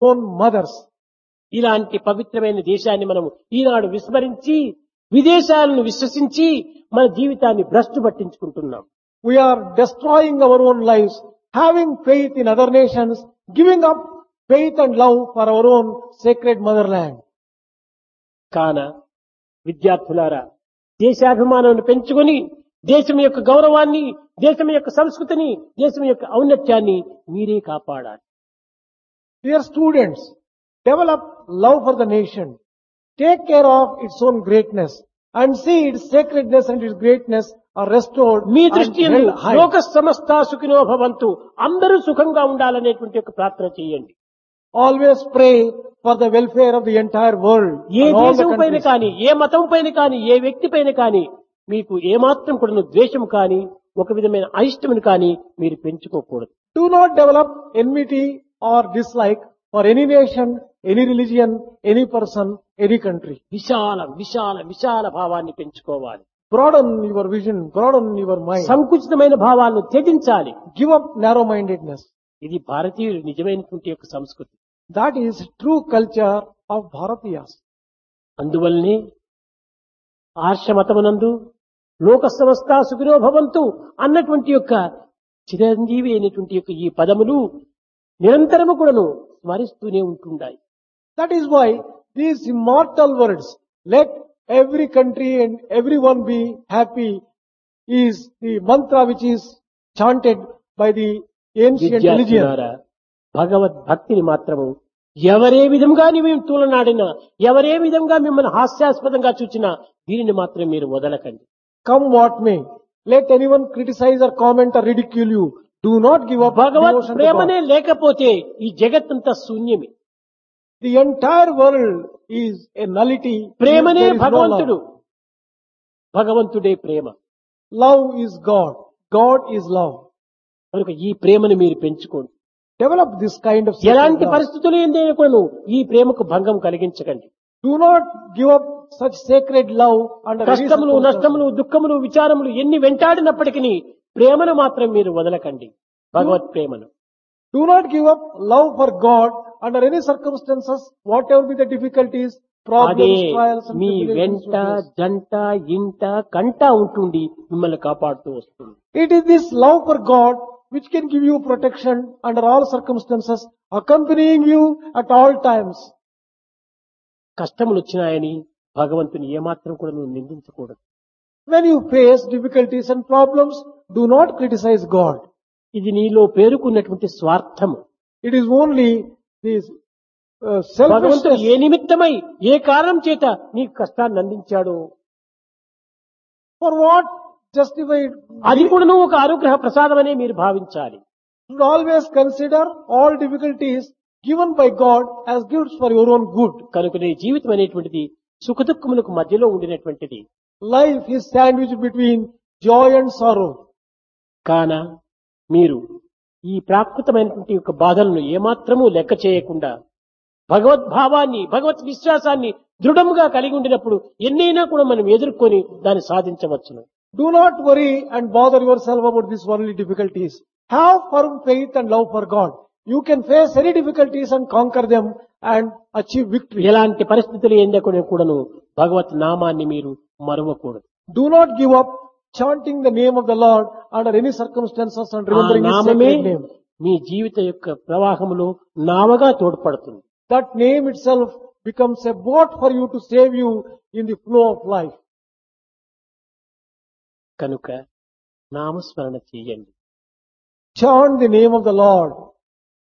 own mothers. ఇలాంటి పవిత్రమైన దేశాన్ని మనం ఈనాడు విస్మరించి విదేశాలను విశ్వసించి మన జీవితాన్ని భ్రష్టు పట్టించుకుంటున్నాం We are destroying our own lives, having faith in other nations, giving up faith and love for our own sacred motherland. కాన విద్యార్థులారా దేశాభిమానాన్ని పెంచుకొని దేశం యొక్క గౌరవాన్ని దేశం యొక్క సంస్కృతిని దేశం యొక్క ఔన్నత్యాన్ని మీరే కాపాడాలి Dear students, develop love for the nation. Take care of its own greatness and see its sacredness and its greatness are restored me and దృష్టి held high. లోక సమస్త సుఖినో భవంతు అందరూ సుఖంగా ఉండాలనేటువంటి ఒక ప్రార్థన చేయండి Always pray for the welfare of the entire world. A and all the దేశం పైన countries. కానీ ఏ మతం పైన కానీ ఏ వ్యక్తి పైన కానీ మీకు ఏమాత్రం కూడా ద్వేషం కానీ ఒక విధమైన అయిష్టమును కానీ మీరు పెంచుకోకూడదు Do not develop enmity or dislike for any nation, any religion, any person, any country. విశాల విశాల విశాల భావాన్ని పెంచుకోవాలి Broaden your vision, broaden your mind. సంకుచితమైన భావాలను త్యజించాలి Give up narrow-mindedness. ఇది భారతీయులు నిజమైనటువంటి యొక్క సంస్కృతి That is true culture of Bharatiyas. అందువల్లనే ఆర్షమతమునందు లోక సమస్త సుఖినో భవంతు అన్నటువంటి యొక్క చిరంజీవి అయినటువంటి యొక్క ఈ పదములు నిరంతరము కూడాను స్మరిస్తూనే ఉంటుండాయి That is why these immortal words, let every country and everyone be happy, is the mantra which is chanted by the ancient religion. విద్యార్థులారా భగవద్భక్తిని మాత్రము ఎవరే విధంగా మేము తూలనాడినా ఎవరే విధంగా మిమ్మల్ని హాస్యాస్పదంగా చూచినా దీనిని మాత్రం మీరు వదలకండి Come what may, let anyone criticize or comment or ridicule you. Do not give up Bhagwat devotion to ప్రేమనే God. లేకపోతే ఈ జగత్తంతా శూన్యమే The entire world is a nullity. ప్రేమనే There is no భగవంతుడు love. భగవంతుడే ప్రేమ Love is God. God is love. కనుక ఈ ప్రేమను మీరు పెంచుకోండి Develop this kind of sacred ఎలాంటి love. పరిస్థితులు ఏందైనా కూడాను ఈ ప్రేమకు భంగం కలిగించకండి Do not give up such sacred love under any కష్టములు circumstances. నష్టములు దుఃఖములు విచారములు ఎన్ని వెంటాడినప్పటికీ ప్రేమను మాత్రం మీరు వదలకండి భగవత్ ప్రేమను Do not give up love for God under any circumstances, whatever be the difficulties, అదే problems, trials and me tribulations. వెంట you face. జంట ఇంట కంట ఉంటుండి మిమ్మల్ని కాపాడుతూ వస్తుంది It is this love for God which can give you protection under all circumstances, accompanying you at all times. కష్టములు వచ్చినాయని భగవంతుని ఏమాత్రం కూడా నువ్వు నిందించకూడదు When you face difficulties and problems, do not criticize God. ఇది నీలో పేరుకున్నటువంటి స్వార్థము It is only this uh, భగవంతుడు selfishness. ఏ నిమిత్తమై ఏ కారణం చేత నీకు కష్టాన్ని అందించాడు For what justified? అది కూడా నువ్వు ఒక అనుగ్రహ ప్రసాదమనే మీరు భావించాలి should always consider all difficulties given by God as gifts for your own good. కనుక నీ జీవితం అనేటువంటిది సుఖదుఖములకు మధ్యలో ఉండినటువంటిది Life is sandwiched between joy and sorrow. కాన మీరు ఈ ప్రాకృతమైనటువంటి యొక్క బాధలను ఏమాత్రమూ లెక్క చేయకుండా భగవద్భావాన్ని భగవత్ విశ్వాసాన్ని దృఢముగా కలిగి ఉండినప్పుడు ఎన్నైనా కూడా మనం ఎదుర్కొని దాన్ని సాధించవచ్చును Do not worry and bother yourself about these worldly difficulties. Have firm faith and love for God. You can face any difficulties and conquer them and achieve victory. ఎలాంటి పరిస్థితులు ఏందకునే కూడాను భగవత్ నామాన్ని మీరు మరవకూడదు Do not give up chanting the name of the Lord under any circumstances and ఆ remembering His నామమే sacred name. మీ జీవిత యొక్క ప్రవాహములో నావగా తోడ్పడుతుంది That name itself becomes a boat for you to save you in the flow of life. కనుక నామస్మరణ చేయండి Chant the name of the Lord.